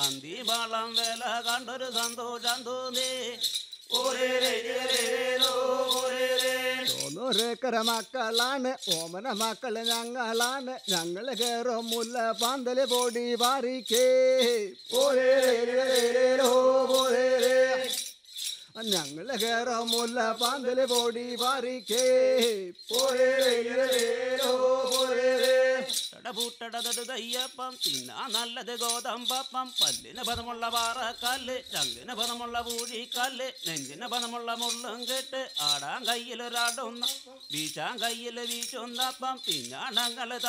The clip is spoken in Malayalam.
അന്തി വളം വേല കണ്ടൊരു സന്തോഷം തോന്നി തൊണ്ണൂറേക്കര മക്കളാണ് ഓമന മക്കള് ഞങ്ങളാണ് ഞങ്ങള് കേറും മുല്ല പന്തല് പൊടി പാറിക്കേ ഞങ്ങള് കേറും മുല്ല പന്തല് പൊടി പാറിക്കേ തയ്യപ്പം തിന്നാ നല്ലത് ഗോതമ്പപ്പം പല്ലിന് പദമുള്ള പാറക്കല്ല് ചങ്കിന് പദമുള്ള പൂഴിക്കല്ല് നെഞ്ചിന് പദമുള്ള മുള്ളും കെട്ട് ആടാൻ കയ്യിൽ ഒരാടുന്ന വീശാൻ കയ്യിൽ വീശുന്നപ്പം പിന്നാണങ്ങള്